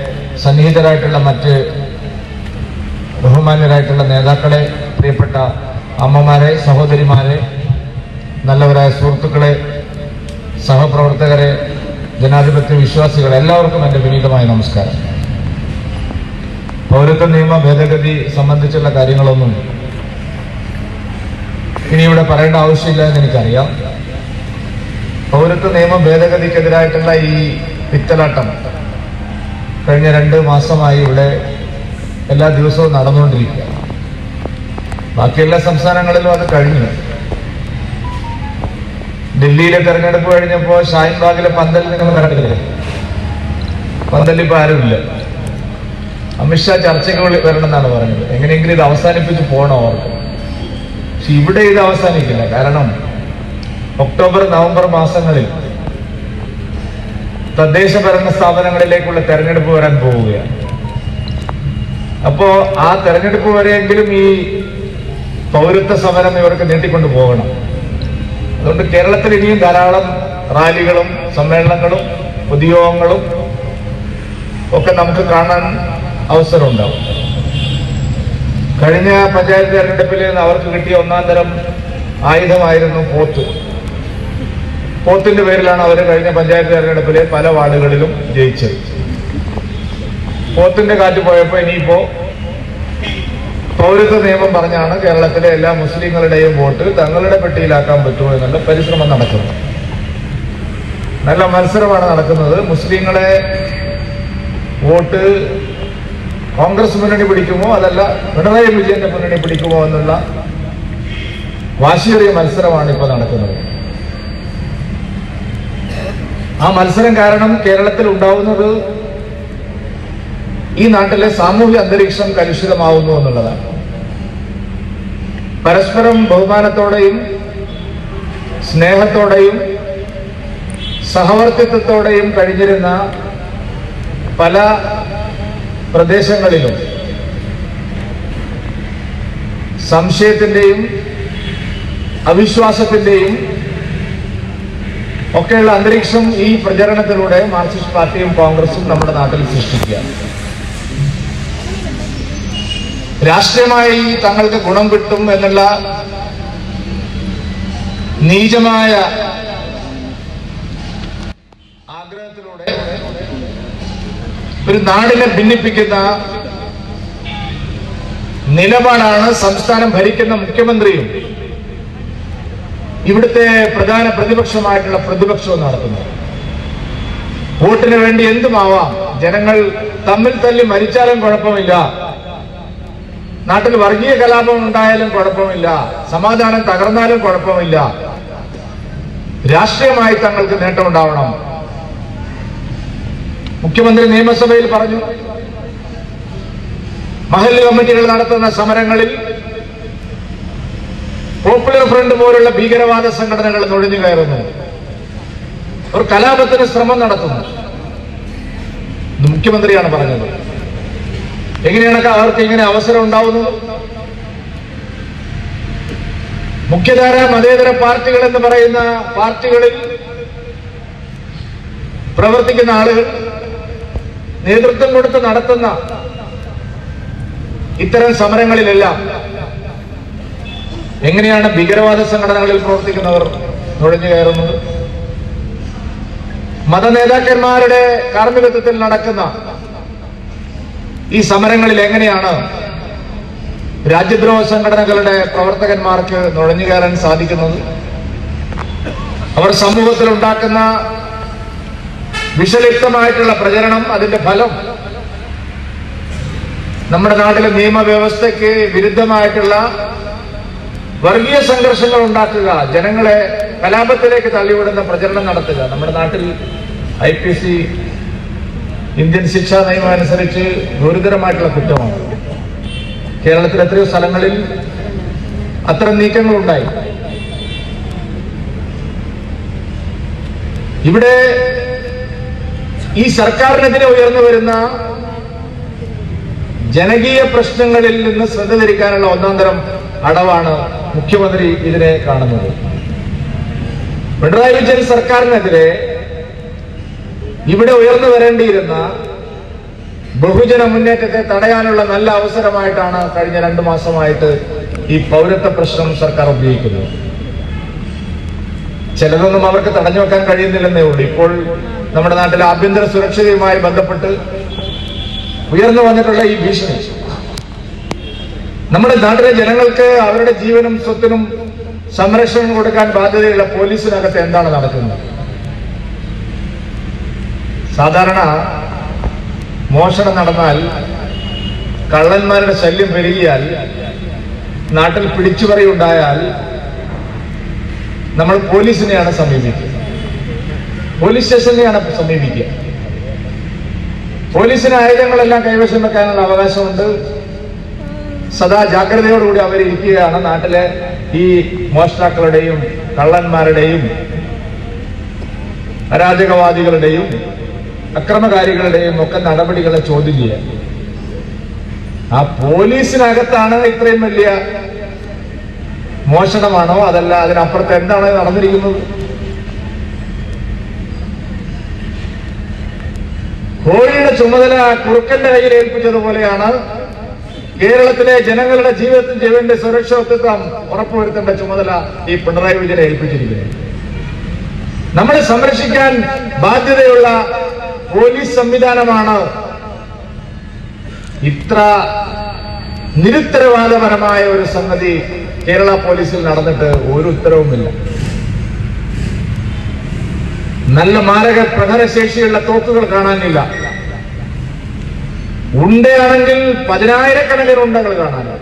സന്നിഹിതരായിട്ടുള്ള മറ്റ് ബഹുമാന്യരായിട്ടുള്ള നേതാക്കളെ പ്രിയപ്പെട്ട അമ്മമാരെ സഹോദരിമാരെ നല്ലവരായ സുഹൃത്തുക്കളെ സഹപ്രവർത്തകരെ ജനാധിപത്യ വിശ്വാസികളെ എല്ലാവർക്കും എൻ്റെ വിനീതമായ നമസ്കാരം പൗരത്വ നിയമ ഭേദഗതി സംബന്ധിച്ചുള്ള കാര്യങ്ങളൊന്നും ഇനി ഇവിടെ പറയേണ്ട ആവശ്യമില്ല എന്ന് എനിക്കറിയാം പൗരത്വ നിയമ ഭേദഗതിക്കെതിരായിട്ടുള്ള ഈ പിത്തലാട്ടം കഴിഞ്ഞ രണ്ട് മാസമായി ഇവിടെ എല്ലാ ദിവസവും നടന്നുകൊണ്ടിരിക്കുക ബാക്കി എല്ലാ സംസ്ഥാനങ്ങളിലും അത് കഴിഞ്ഞു ഡൽഹിയിലെ തെരഞ്ഞെടുപ്പ് കഴിഞ്ഞപ്പോൾ ഷാഹിൻ ബാഗിലെ പന്തൽ നിങ്ങൾ കണ്ടില്ലേ പന്തൽ ഇപ്പൊ ആരുമില്ല അമിത്ഷാ ചർച്ചയ്ക്ക് വിളി- വരണമെന്നാണ് പറഞ്ഞത് എങ്ങനെയെങ്കിലും ഇത് അവസാനിപ്പിച്ച് പോകണം അവർക്ക് പക്ഷെ ഇവിടെ ഇത് അവസാനിക്കില്ല കാരണം ഒക്ടോബർ നവംബർ മാസങ്ങളിൽ തദ്ദേശ ഭരണ സ്ഥാപനങ്ങളിലേക്കുള്ള തെരഞ്ഞെടുപ്പ് വരാൻ പോവുകയാണ് അപ്പോ ആ തെരഞ്ഞെടുപ്പ് വരെയെങ്കിലും ഈ പൗരത്വ സമരം ഇവർക്ക് നീട്ടിക്കൊണ്ടു പോകണം അതുകൊണ്ട് കേരളത്തിൽ ഇനിയും ധാരാളം റാലികളും സമ്മേളനങ്ങളും പൊതുയോഗങ്ങളും ഒക്കെ നമുക്ക് കാണാൻ അവസരമുണ്ടാവും കഴിഞ്ഞ പഞ്ചായത്ത് തെരഞ്ഞെടുപ്പിൽ അവർക്ക് കിട്ടിയ ഒന്നാം തരം ആയുധമായിരുന്നു പോത്ത് പോത്തിന്റെ പേരിലാണ് അവർ കഴിഞ്ഞ പഞ്ചായത്ത് തെരഞ്ഞെടുപ്പിലെ പല വാർഡുകളിലും ജയിച്ചത് പോത്തിന്റെ കാറ്റ് പോയപ്പോ ഇനിയിപ്പോ പൗരത്വ നിയമം പറഞ്ഞാണ് കേരളത്തിലെ എല്ലാ മുസ്ലിങ്ങളുടെയും വോട്ട് തങ്ങളുടെ പെട്ടിയിലാക്കാൻ പറ്റുമോ എന്നുള്ള പരിശ്രമം നടക്കുന്നു നല്ല മത്സരമാണ് നടക്കുന്നത് മുസ്ലിങ്ങളെ വോട്ട് കോൺഗ്രസ് മുന്നണി പിടിക്കുമോ അതല്ല പിണറായി വിജയന്റെ മുന്നണി പിടിക്കുമോ എന്നുള്ള വാശിയേറിയ മത്സരമാണ് ഇപ്പോൾ നടക്കുന്നത് ആ മത്സരം കാരണം കേരളത്തിൽ ഉണ്ടാവുന്നത് ഈ നാട്ടിലെ സാമൂഹ്യ അന്തരീക്ഷം കലുഷിതമാവുന്നു എന്നുള്ളതാണ് പരസ്പരം ബഹുമാനത്തോടെയും സ്നേഹത്തോടെയും സഹവർത്തിത്വത്തോടെയും കഴിഞ്ഞിരുന്ന പല പ്രദേശങ്ങളിലും സംശയത്തിന്റെയും അവിശ്വാസത്തിന്റെയും ഒക്കെയുള്ള അന്തരീക്ഷം ഈ പ്രചരണത്തിലൂടെ മാർക്സിസ്റ്റ് പാർട്ടിയും കോൺഗ്രസും നമ്മുടെ നാട്ടിൽ സൃഷ്ടിക്കുകയാണ് രാഷ്ട്രീയമായി തങ്ങൾക്ക് ഗുണം കിട്ടും എന്നുള്ള നീചമായ ആഗ്രഹത്തിലൂടെ ഒരു നാടിനെ ഭിന്നിപ്പിക്കുന്ന നിലപാടാണ് സംസ്ഥാനം ഭരിക്കുന്ന മുഖ്യമന്ത്രിയും ഇവിടുത്തെ പ്രധാന പ്രതിപക്ഷമായിട്ടുള്ള പ്രതിപക്ഷവും നടത്തുന്നത് വോട്ടിന് വേണ്ടി എന്തുമാവാം ജനങ്ങൾ തമ്മിൽ തല്ലി മരിച്ചാലും കുഴപ്പമില്ല നാട്ടിൽ വർഗീയ കലാപം ഉണ്ടായാലും കുഴപ്പമില്ല സമാധാനം തകർന്നാലും കുഴപ്പമില്ല രാഷ്ട്രീയമായി തങ്ങൾക്ക് നേട്ടമുണ്ടാവണം മുഖ്യമന്ത്രി നിയമസഭയിൽ പറഞ്ഞു മഹല്ല് കമ്മിറ്റികൾ നടത്തുന്ന സമരങ്ങളിൽ പോപ്പുലർ ഫ്രണ്ട് പോലുള്ള ഭീകരവാദ സംഘടനകൾ നുഴഞ്ഞു കയറുന്നു ഒരു കലാപത്തിന് ശ്രമം നടത്തുന്നു ഇത് മുഖ്യമന്ത്രിയാണ് പറഞ്ഞത് എങ്ങനെയാണ് അവർക്ക് ഇങ്ങനെ അവസരം ഉണ്ടാവുന്നത് മുഖ്യധാര മതേതര പാർട്ടികൾ എന്ന് പറയുന്ന പാർട്ടികളിൽ പ്രവർത്തിക്കുന്ന ആളുകൾ നേതൃത്വം കൊടുത്ത് നടത്തുന്ന ഇത്തരം സമരങ്ങളിലെല്ലാം എങ്ങനെയാണ് ഭീകരവാദ സംഘടനകളിൽ പ്രവർത്തിക്കുന്നവർ നുഴഞ്ഞു കയറുന്നത് മതനേതാക്കന്മാരുടെ കാർമ്മികത്വത്തിൽ നടക്കുന്ന ഈ സമരങ്ങളിൽ എങ്ങനെയാണ് രാജ്യദ്രോഹ സംഘടനകളുടെ പ്രവർത്തകന്മാർക്ക് നുഴഞ്ഞു കയറാൻ സാധിക്കുന്നത് അവർ സമൂഹത്തിൽ ഉണ്ടാക്കുന്ന വിഷലിപ്തമായിട്ടുള്ള പ്രചരണം അതിന്റെ ഫലം നമ്മുടെ നാട്ടിലെ നിയമവ്യവസ്ഥയ്ക്ക് വിരുദ്ധമായിട്ടുള്ള വർഗീയ സംഘർഷങ്ങൾ ഉണ്ടാക്കുക ജനങ്ങളെ കലാപത്തിലേക്ക് തള്ളിവിടുന്ന പ്രചരണം നടത്തുക നമ്മുടെ നാട്ടിൽ ഐ പി സി ഇന്ത്യൻ ശിക്ഷാ നിയമം അനുസരിച്ച് ഗുരുതരമായിട്ടുള്ള കുറ്റമാണ് കേരളത്തിൽ എത്രയോ സ്ഥലങ്ങളിൽ അത്തരം നീക്കങ്ങളുണ്ടായി ഇവിടെ ഈ സർക്കാരിനെതിരെ ഉയർന്നു വരുന്ന ജനകീയ പ്രശ്നങ്ങളിൽ നിന്ന് ശ്രദ്ധ തിരിക്കാനുള്ള ഒന്നാം തരം അടവാണ് മുഖ്യമന്ത്രി ഇതിനെ കാണുന്നത് പിണറായി വിജയൻ സർക്കാരിനെതിരെ ഇവിടെ ഉയർന്നു വരേണ്ടിയിരുന്ന ബഹുജന മുന്നേറ്റത്തെ തടയാനുള്ള നല്ല അവസരമായിട്ടാണ് കഴിഞ്ഞ രണ്ടു മാസമായിട്ട് ഈ പൗരത്വ പ്രശ്നം സർക്കാർ ഉപയോഗിക്കുന്നത് ചിലതൊന്നും അവർക്ക് തടഞ്ഞു വെക്കാൻ കഴിയുന്നില്ലെന്നേ ഉള്ളൂ ഇപ്പോൾ നമ്മുടെ നാട്ടിലെ ആഭ്യന്തര സുരക്ഷയുമായി ബന്ധപ്പെട്ട് ഉയർന്നു വന്നിട്ടുള്ള ഈ ഭീഷണി നമ്മുടെ നാട്ടിലെ ജനങ്ങൾക്ക് അവരുടെ ജീവനും സ്വത്തിനും സംരക്ഷണം കൊടുക്കാൻ ബാധ്യതയുള്ള പോലീസിനകത്ത് എന്താണ് നടക്കുന്നത് സാധാരണ മോഷണം നടന്നാൽ കള്ളന്മാരുടെ ശല്യം പെരുകിയാൽ നാട്ടിൽ പിടിച്ചുപറി ഉണ്ടായാൽ നമ്മൾ പോലീസിനെയാണ് സമീപിക്കുക പോലീസ് സ്റ്റേഷനെയാണ് സമീപിക്കുക പോലീസിന് ആയുധങ്ങളെല്ലാം കൈവശം വെക്കാനുള്ള അവകാശമുണ്ട് സദാ ജാഗ്രതയോടുകൂടി അവരിയ്ക്കുകയാണ് നാട്ടിലെ ഈ മോഷ്ടാക്കളുടെയും കള്ളന്മാരുടെയും അരാജകവാദികളുടെയും അക്രമകാരികളുടെയും ഒക്കെ നടപടികളെ ചോദ്യം ചെയ്യാൻ ആ പോലീസിനകത്താണ് ഇത്രയും വലിയ മോഷണമാണോ അതല്ല അതിനപ്പുറത്ത് എന്താണ് നടന്നിരിക്കുന്നത് കോഴിയുടെ ചുമതല കുറുക്കന്റെ കയ്യിൽ ഏൽപ്പിച്ചതുപോലെയാണ് കേരളത്തിലെ ജനങ്ങളുടെ ജീവിതത്തിൽ ജീവന്റെ സുരക്ഷിതത്വം ഉറപ്പുവരുത്തേണ്ട ചുമതല ഈ പിണറായി വിജയനെ ഏൽപ്പിച്ചിരിക്കുന്നത് നമ്മളെ സംരക്ഷിക്കാൻ ബാധ്യതയുള്ള പോലീസ് സംവിധാനമാണ് ഇത്ര നിരുത്തരവാദപരമായ ഒരു സംഗതി കേരള പോലീസിൽ നടന്നിട്ട് ഒരു ഉത്തരവുമില്ല നല്ല മാരക പ്രഹരശേഷിയുള്ള തോക്കുകൾ കാണാനില്ല ഉണ്ടയാണെങ്കിൽ പതിനായിരക്കണക്കിന് ഉണ്ടകൾ കാണാനില്ല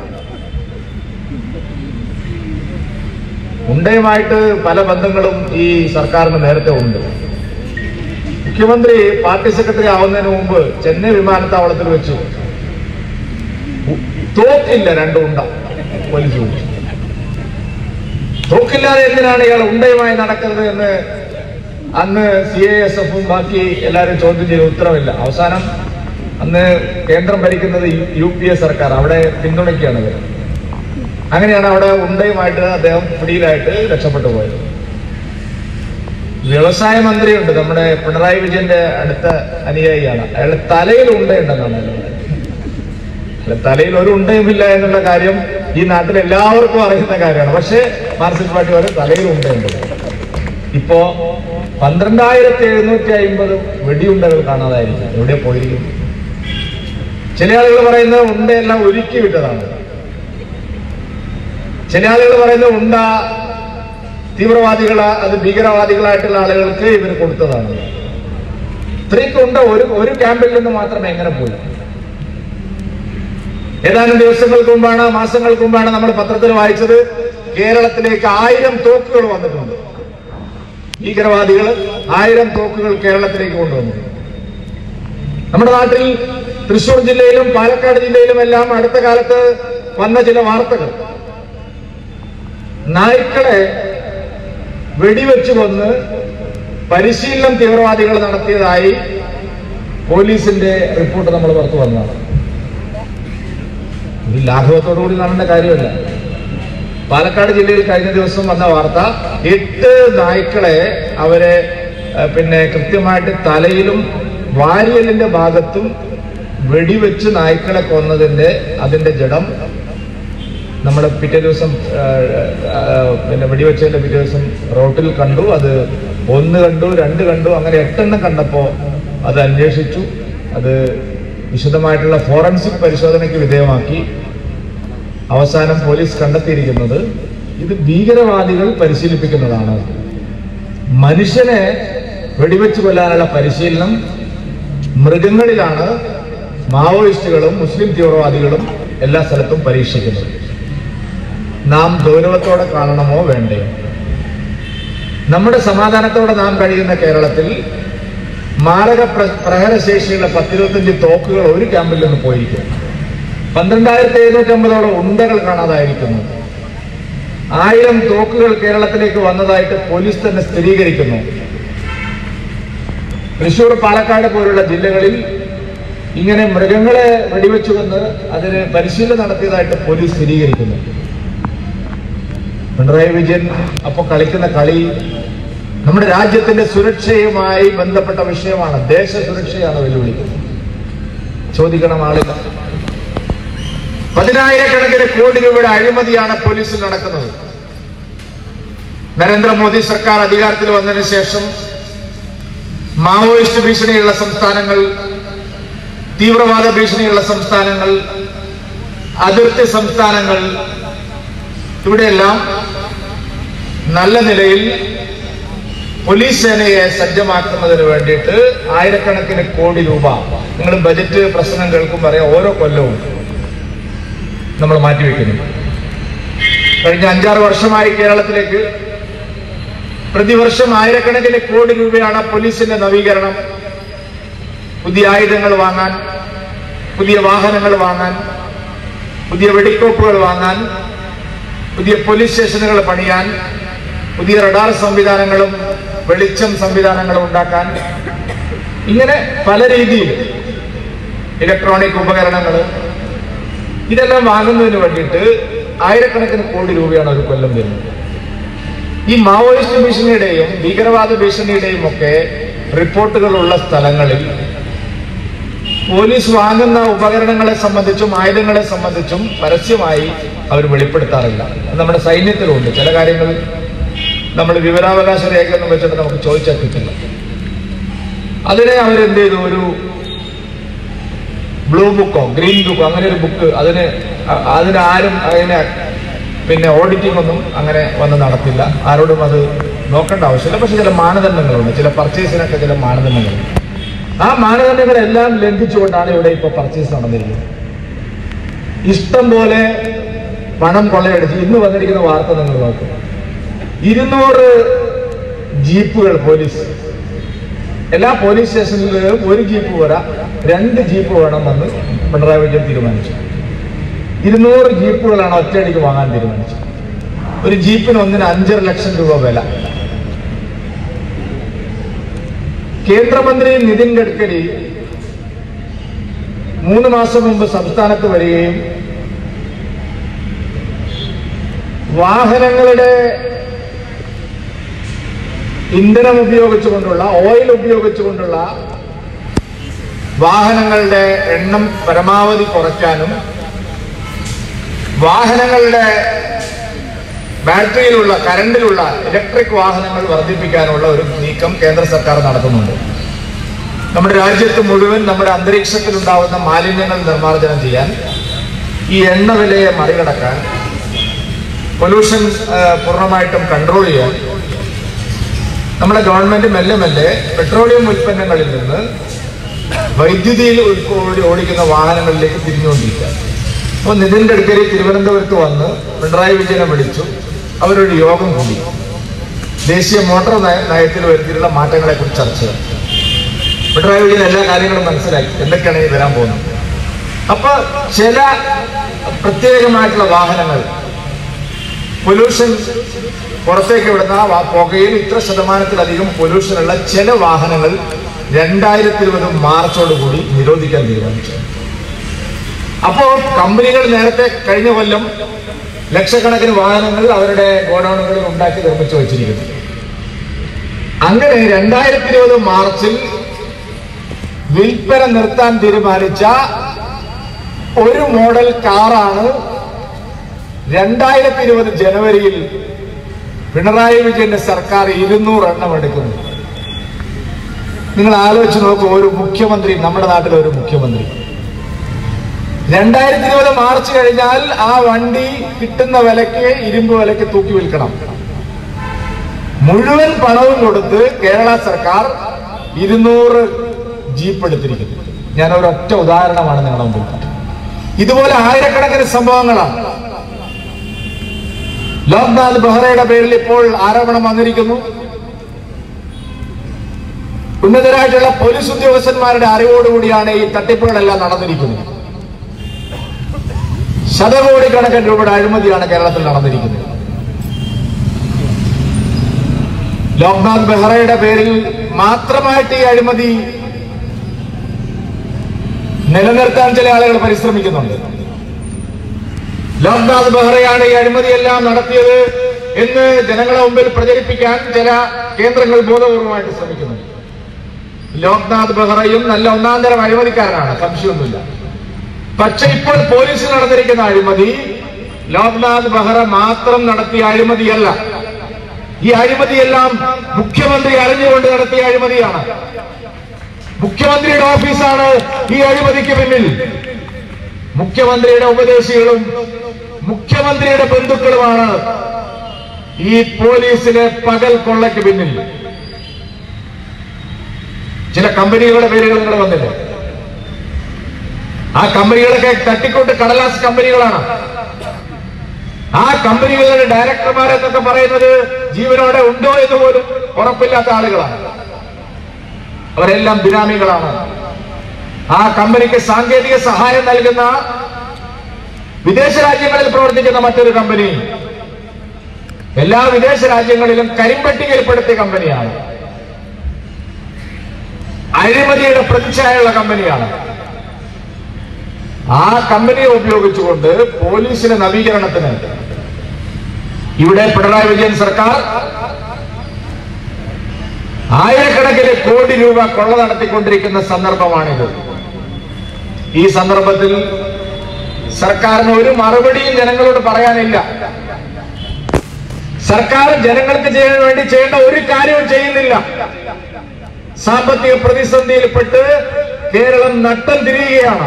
ഉണ്ടയുമായിട്ട് പല ബന്ധങ്ങളും ഈ സർക്കാരിന് നേരത്തെ ഉണ്ട് മുഖ്യമന്ത്രി പാർട്ടി സെക്രട്ടറി ആവുന്നതിന് മുമ്പ് ചെന്നൈ വിമാനത്താവളത്തിൽ വെച്ചു ഉ- തോക്കില്ല രണ്ടും ഉണ്ട പോലീസ് ചോദിച്ചു തോക്കില്ലാതെ എന്തിനാണ് ഇയാൾ ഉണ്ടയുമായി നടക്കുന്നത് എന്ന് അന്ന് സി ഐ എസ് എഫും ബാക്കി എല്ലാവരും ചോദ്യം ചെയ്ത ഉത്തരവില്ല അവസാനം അന്ന് കേന്ദ്രം ഭരിക്കുന്നത് യു പി എ സർക്കാർ അവിടെ പിന്തുണയ്ക്കുകയാണ് ഇവർ അങ്ങനെയാണ് അവിടെ ഉണ്ടയുമായിട്ട് അദ്ദേഹം പിടിയിലായിട്ട് രക്ഷപ്പെട്ടു പോയത് വ്യവസായ മന്ത്രിയുണ്ട് നമ്മുടെ പിണറായി വിജയന്റെ അടുത്ത അനുയായിയാണ് അയാളുടെ തലയിൽ ഉണ്ടയുണ്ടെന്നാണ് അയാൾ പറയുന്നത്. അല്ല, തലയിൽ ഒരു ഉണ്ടയുമില്ല എന്നുള്ള കാര്യം ഈ നാട്ടിൽ എല്ലാവർക്കും അറിയുന്ന കാര്യമാണ് പക്ഷേ മാർക്സിസ്റ്റ് പാർട്ടി പറയും തലയിൽ ഉണ്ടയുണ്ട് ഇപ്പോ പന്ത്രണ്ടായിരത്തി എഴുന്നൂറ്റി അമ്പത് വെടിയുണ്ടകൾ കാണാതായിരിക്കും എവിടെ പോയിരിക്കും ചില ആളുകൾ പറയുന്നത് ഉണ്ടയെല്ലാം ഒരുക്കി വിട്ടതാണ് ചില ആളുകൾ പറയുന്നത് ഉണ്ട തീവ്രവാദികൾ അത് ഭീകരവാദികളായിട്ടുള്ള ആളുകൾക്ക് ഇവർ കൊടുത്തതാണ് ഇത്രയ്ക്ക് ഉണ്ട ഒരു ഒരു ക്യാമ്പിൽ നിന്ന് മാത്രം എങ്ങനെ പോയി ഏതാനും ദിവസങ്ങൾക്ക് മുമ്പാണ് മാസങ്ങൾക്ക് മുമ്പാണ് നമ്മൾ പത്രത്തിൽ വായിച്ചത് കേരളത്തിലേക്ക് ആയിരം തോക്കുകൾ വന്നിട്ടുണ്ട് ഭീകരവാദികൾ ആയിരം തോക്കുകൾ കേരളത്തിലേക്ക് കൊണ്ടുവന്നു നമ്മുടെ നാട്ടിൽ തൃശൂർ ജില്ലയിലും പാലക്കാട് ജില്ലയിലും എല്ലാം അടുത്ത കാലത്ത് വന്ന ചില വാർത്തകൾ നായ്ക്കളെ വെടിവെച്ച് കൊന്ന് പരിശീലനം തീവ്രവാദികൾ നടത്തിയതായി പോലീസിന്റെ റിപ്പോർട്ട് നമ്മൾ പുറത്തു വന്നതാണ് ഇത് ലാഘവത്തോടുകൂടി കാണേണ്ട കാര്യമല്ല പാലക്കാട് ജില്ലയിൽ കഴിഞ്ഞ ദിവസം വന്ന വാർത്ത എട്ട് നായ്ക്കളെ അവരെ ഏഹ്, പിന്നെ കൃത്യമായിട്ട് തലയിലും വാരിയലിന്റെ ഭാഗത്തും വെടിവെച്ച് നായ്ക്കളെ കൊന്നതിന്റെ അതിന്റെ ജഡം നമ്മൾ പിറ്റേ ദിവസം ആ, ആ, പിന്നെ വെടിവെച്ചതിന്റെ പിറ്റേ ദിവസം റോട്ടിൽ കണ്ടു അത് ഒന്ന് കണ്ടു രണ്ട് കണ്ടു അങ്ങനെ എട്ടെണ്ണം കണ്ടപ്പോ അത് അന്വേഷിച്ചു അത് വിശദമായിട്ടുള്ള ഫോറൻസിക് പരിശോധനയ്ക്ക് വിധേയമാക്കി അവസാനം പോലീസ് കണ്ടെത്തിയിരിക്കുന്നത് ഇത് ഭീകരവാദികൾ പരിശീലിപ്പിക്കുന്നതാണ് മനുഷ്യനെ വെടിവെച്ച് കൊല്ലാനുള്ള പരിശീലനം മൃഗങ്ങളിലാണ് മാവോയിസ്റ്റുകളും മുസ്ലിം തീവ്രവാദികളും എല്ലാ സ്ഥലത്തും പരീക്ഷിക്കുന്നത് നാം ഗൗരവത്തോടെ കാണണമോ വേണ്ടയോ നമ്മുടെ സമാധാനത്തോടെ നാം കഴിയുന്ന കേരളത്തിൽ മാരക പ്ര- പ്രഹരശേഷിയുള്ള പത്തിരുപത്തഞ്ച് തോക്കുകൾ ഒരു ക്യാമ്പിൽ നിന്ന് പോയിരിക്കും പന്ത്രണ്ടായിരത്തി എഴുന്നൂറ്റി അമ്പതോളം ഉണ്ടകൾ കാണാതായിരിക്കുന്നു ആയിരം തോക്കുകൾ കേരളത്തിലേക്ക് വന്നതായിട്ട് പോലീസ് തന്നെ സ്ഥിരീകരിക്കുന്നു തൃശൂർ പാലക്കാട് പോലുള്ള ജില്ലകളിൽ ഇങ്ങനെ മൃഗങ്ങളെ വെടിവെച്ചുവെന്ന് അതിന് പരിശീലനം നടത്തിയതായിട്ട് പോലീസ് സ്ഥിരീകരിക്കുന്നു പിണറായി വിജയൻ അപ്പൊ കളിക്കുന്ന കളി നമ്മുടെ രാജ്യത്തിന്റെ സുരക്ഷയുമായി ബന്ധപ്പെട്ട വിഷയമാണ് ദേശ സുരക്ഷയാണ് വെല്ലുവിളിക്കുന്നത് ചോദിക്കണം ആളില്ല പതിനായിരക്കണക്കിന് കോടി രൂപയുടെ അഴിമതിയാണ് പോലീസിൽ നടക്കുന്നത് നരേന്ദ്രമോദി സർക്കാർ അധികാരത്തിൽ വന്നതിന് ശേഷം മാവോയിസ്റ്റ് ഭീഷണിയുള്ള സംസ്ഥാനങ്ങൾ തീവ്രവാദ ഭീഷണിയുള്ള സംസ്ഥാനങ്ങൾ അതിർത്തി സംസ്ഥാനങ്ങൾ ഇവിടെയെല്ലാം നല്ല നിലയിൽ പോലീസ് സേനയെ സജ്ജമാക്കുന്നതിന് വേണ്ടിയിട്ട് ആയിരക്കണക്കിന് കോടി രൂപ നിങ്ങൾ ബജറ്റ് പ്രശ്നം കേൾക്കുമ്പോൾ അറിയാം ഓരോ കൊല്ലവും നമ്മൾ മാറ്റിവെക്കുന്നു കഴിഞ്ഞ അഞ്ചാറ് വർഷമായി കേരളത്തിലേക്ക് പ്രതിവർഷം ആയിരക്കണക്കിന് കോടി രൂപയാണ് പോലീസിന്റെ നവീകരണം പുതിയ ആയുധങ്ങൾ വാങ്ങാൻ പുതിയ വാഹനങ്ങൾ വാങ്ങാൻ പുതിയ വെടിക്കോപ്പുകൾ വാങ്ങാൻ പുതിയ പോലീസ് സ്റ്റേഷനുകൾ പണിയാൻ പുതിയ റഡാർ സംവിധാനങ്ങളും വെളിച്ചം സംവിധാനങ്ങളും ഉണ്ടാക്കാൻ ഇങ്ങനെ പല രീതിയിൽ ഇലക്ട്രോണിക് ഉപകരണങ്ങൾ ഇതെല്ലാം വാങ്ങുന്നതിന് വേണ്ടിയിട്ട് ആയിരക്കണക്കിന് കോടി രൂപയാണ് ഒരു കൊല്ലം വരുന്നത് ഈ മാവോയിസ്റ്റ് ഭീഷണിയുടെയും ഭീകരവാദ ഭീഷണിയുടെയും ഒക്കെ റിപ്പോർട്ടുകളുള്ള സ്ഥലങ്ങളിൽ പോലീസ് വാങ്ങുന്ന ഉപകരണങ്ങളെ സംബന്ധിച്ചും ആയുധങ്ങളെ സംബന്ധിച്ചും പരസ്യമായി അവർ വെളിപ്പെടുത്താറില്ല അത് നമ്മുടെ സൈന്യത്തിലുണ്ട് ചില കാര്യങ്ങൾ നമ്മൾ വിവരാവകാശ രേഖയൊന്നും വെച്ചിട്ട് നമുക്ക് ചോദിച്ചാൽ കിട്ടില്ല അതിനെ അവരെന്ത് ചെയ്തു ഒരു ബ്ലൂ ബുക്കോ ഗ്രീൻ ബുക്കോ അങ്ങനെ ഒരു ബുക്ക് അതിന് അ- അതിന് ആരും അതിനെ പിന്നെ ഓഡിറ്റിംഗ് ഒന്നും അങ്ങനെ വന്ന് നടത്തില്ല ആരോടും അത് നോക്കേണ്ട ആവശ്യമില്ല പക്ഷെ ചില മാനദണ്ഡങ്ങളുണ്ട് ചില പർച്ചേസിനൊക്കെ ചില മാനദണ്ഡങ്ങളുണ്ട് ആ മാനദണ്ഡങ്ങളെല്ലാം ലംഘിച്ചുകൊണ്ടാണ് ഇവിടെ ഇപ്പോൾ പർച്ചേസ് നടന്നിരിക്കുന്നത് ഇഷ്ടം പോലെ പണം കൊള്ളയടിച്ച് ഇന്ന് വന്നിരിക്കുന്ന വാർത്ത നിങ്ങൾ നോക്കും ഇരുന്നൂറ് ജീപ്പുകൾ പോലീസ് എല്ലാ പോലീസ് സ്റ്റേഷനിലും ഒരു ജീപ്പ് പോരാ രണ്ട് ജീപ്പ് വേണമെന്ന് പിണറായി വിജയൻ തീരുമാനിച്ചു ഇരുന്നൂറ് ജീപ്പുകളാണ് ഒറ്റയടിക്ക് വാങ്ങാൻ തീരുമാനിച്ചത് ഒരു ജീപ്പിന് ഒന്നിന് അഞ്ചര ലക്ഷം രൂപ വില കേന്ദ്രമന്ത്രി നിതിൻ ഗഡ്കരി മൂന്ന് മാസം മുമ്പ് സംസ്ഥാനത്ത് വരികയും വാഹനങ്ങളുടെ ഇന്ധനം ഉപയോഗിച്ചുകൊണ്ടുള്ള ഓയിൽ ഉപയോഗിച്ചുകൊണ്ടുള്ള വാഹനങ്ങളുടെ എണ്ണം പരമാവധി കുറയ്ക്കാനും വാഹനങ്ങളുടെ ബാറ്ററിയിലുള്ള കറണ്ടിലുള്ള ഇലക്ട്രിക് വാഹനങ്ങൾ വർദ്ധിപ്പിക്കാനുള്ള ഒരു നീക്കം കേന്ദ്ര സർക്കാർ നടത്തുന്നുണ്ട് നമ്മുടെ രാജ്യത്ത് മുഴുവൻ നമ്മുടെ അന്തരീക്ഷത്തിൽ ഉണ്ടാവുന്ന മാലിന്യങ്ങൾ നിർമ്മാർജ്ജനം ചെയ്യാൻ ഈ എണ്ണ വിലയെ മറികടക്കാൻ പൊല്യൂഷൻ പൂർണ്ണമായിട്ടും കൺട്രോൾ ചെയ്യാൻ നമ്മുടെ ഗവൺമെന്റ് മെല്ലെ മെല്ലെ പെട്രോളിയം ഉൽപ്പന്നങ്ങളിൽ നിന്ന് വൈദ്യുതിയിൽ ഉൾക്കൊ- ഓടിക്കുന്ന വാഹനങ്ങളിലേക്ക് തിരിഞ്ഞുകൊണ്ടിരിക്കുക അപ്പോൾ നിതിൻ ഗഡ്കരി തിരുവനന്തപുരത്ത് വന്ന് പിണറായി വിജയനെ വിളിച്ചു അവരൊരു യോഗം കൂടി ദേശീയ മോട്ടോർ നയ- നയത്തിൽ വരുത്തിയിട്ടുള്ള മാറ്റങ്ങളെ കുറിച്ച് ചർച്ച ചെയ്തു പിണറായി വിജയൻ എല്ലാ കാര്യങ്ങളും മനസ്സിലാക്കി എന്തൊക്കെയാണ് ഇനി വരാൻ പോകുന്നത് അപ്പൊ ചില പ്രത്യേകമായിട്ടുള്ള വാഹനങ്ങൾ പൊല്യൂഷൻ പുറത്തേക്ക് വിടുന്ന ആ വാ- പുകയിൽ ഇത്ര ശതമാനത്തിലധികം പൊല്യൂഷൻ ഉള്ള ചില വാഹനങ്ങൾ രണ്ടായിരത്തി ഇരുപത് മാർച്ചോടുകൂടി നിരോധിക്കാൻ തീരുമാനിച്ചു അപ്പോ കമ്പനികൾ നേരത്തെ കഴിഞ്ഞ കൊല്ലം ലക്ഷക്കണക്കിന് വാഹനങ്ങൾ അവരുടെ ഗോഡൌണുകളിൽ ഉണ്ടാക്കി നിർമ്മിച്ചു വെച്ചിരിക്കുന്നു അങ്ങനെ രണ്ടായിരത്തി ഇരുപത് മാർച്ചിൽ വിൽപ്പന നിർത്താൻ തീരുമാനിച്ച ഒരു മോഡൽ കാറാണ് രണ്ടായിരത്തി ഇരുപത് ജനുവരിയിൽ പിണറായി വിജയന്റെ സർക്കാർ ഇരുന്നൂറ് എണ്ണം എടുക്കുന്നു നിങ്ങൾ ആലോചിച്ച് നോക്കൂ ഒരു മുഖ്യമന്ത്രി നമ്മുടെ നാട്ടിലെ ഒരു മുഖ്യമന്ത്രി രണ്ടായിരത്തി ഇരുപത് മാർച്ച് കഴിഞ്ഞാൽ ആ വണ്ടി കിട്ടുന്ന വിലക്ക് ഇരുമ്പ് വിലക്ക് തൂക്കി വിൽക്കണം മുഴുവൻ പണവും കൊടുത്ത് കേരള സർക്കാർ ഇരുന്നൂറ് ജീപ്പ് എടുത്തിരിക്കുന്നു ഞാൻ ഒരൊറ്റ ഉദാഹരണമാണ് നിങ്ങളുടെ മുമ്പിൽ പറഞ്ഞത്. ഇതുപോലെ ആയിരക്കണക്കിന് സംഭവങ്ങളാണ് ലോക്നാഥ് ബെഹ്റയുടെ പേരിൽ ഇപ്പോൾ ആരോപണം വന്നിരിക്കുന്നു ഉന്നതരായിട്ടുള്ള പോലീസ് ഉദ്യോഗസ്ഥന്മാരുടെ അറിവോടുകൂടിയാണ് ഈ തട്ടിപ്പുകളെല്ലാം നടന്നിരിക്കുന്നത് ശതകോടിക്കണക്കിന് രൂപയുടെ അഴിമതിയാണ് കേരളത്തിൽ നടന്നിരിക്കുന്നത് ലോക്നാഥ് ബെഹ്റയുടെ പേരിൽ മാത്രമായിട്ട് ഈ അഴിമതി നിലനിർത്താൻ ചില ആളുകൾ പരിശ്രമിക്കുന്നുണ്ട് ലോക്നാഥ് ബെഹ്റയാണ് ഈ അഴിമതിയെല്ലാം നടത്തിയത് എന്ന് ജനങ്ങളെ മുമ്പിൽ പ്രചരിപ്പിക്കാൻ ചില കേന്ദ്രങ്ങൾ ബോധപൂർവമായിട്ട് ശ്രമിക്കുന്നുണ്ട് ലോക്നാഥ് ബെഹ്റയും നല്ല ഒന്നാം തരം അഴിമതിക്കാരനാണ് സംശയമൊന്നുമില്ല പക്ഷെ ഇപ്പോൾ പോലീസിൽ നടന്നിരിക്കുന്ന അഴിമതി ലോക്നാഥ് ബെഹ്റ മാത്രം നടത്തിയ അഴിമതിയല്ല ഈ അഴിമതിയെല്ലാം മുഖ്യമന്ത്രി അറിഞ്ഞുകൊണ്ട് നടത്തിയ അഴിമതിയാണ് മുഖ്യമന്ത്രിയുടെ ഓഫീസാണ് ഈ അഴിമതിക്ക് പിന്നിൽ മുഖ്യമന്ത്രിയുടെ ഉപദേശികളും മുഖ്യമന്ത്രിയുടെ ബന്ധുക്കളുമാണ് ഈ പോലീസിലെ പകൽ കൊള്ളയ്ക്ക് പിന്നിൽ ചില കമ്പനികളുടെ പേരുകൾ നിങ്ങൾ വന്നില്ലേ ആ കമ്പനികളൊക്കെ തട്ടിക്കൊണ്ട് കടലാസ് കമ്പനികളാണ് ആ കമ്പനികളുടെ ഡയറക്ടർമാർ എന്നൊക്കെ പറയുന്നത് ജീവനോടെ ഉണ്ടോ എന്ന് പോലും ഉറപ്പില്ലാത്ത ആളുകളാണ് അവരെല്ലാം ബിനാമികളാണ് ആ കമ്പനിക്ക് സാങ്കേതിക സഹായം നൽകുന്ന വിദേശ രാജ്യങ്ങളിൽ പ്രവർത്തിക്കുന്ന മറ്റൊരു കമ്പനി എല്ലാ വിദേശ രാജ്യങ്ങളിലും കരിമ്പട്ടികയിൽപ്പെടുത്തിയ കമ്പനിയാണ് അഴിമതിയുടെ പ്രതിച്ഛായുള്ള കമ്പനിയാണ് ആ കമ്പനിയെ ഉപയോഗിച്ചുകൊണ്ട് പോലീസിന്റെ നവീകരണത്തിന് ഇവിടെ പിണറായി വിജയൻ സർക്കാർ ആയിരക്കണക്കിന് കോടി രൂപ കൊള്ള നടത്തിക്കൊണ്ടിരിക്കുന്ന സന്ദർഭമാണിത് ഈ സന്ദർഭത്തിൽ സർക്കാരിന് ഒരു മറുപടിയും ജനങ്ങളോട് പറയാനില്ല സർക്കാർ ജനങ്ങൾക്ക് ചെയ്യാൻ വേണ്ടി ചെയ്യേണ്ട ഒരു കാര്യവും ചെയ്യുന്നില്ല സാമ്പത്തിക പ്രതിസന്ധിയിൽപ്പെട്ട് കേരളം നട്ടം തിരിയുകയാണ്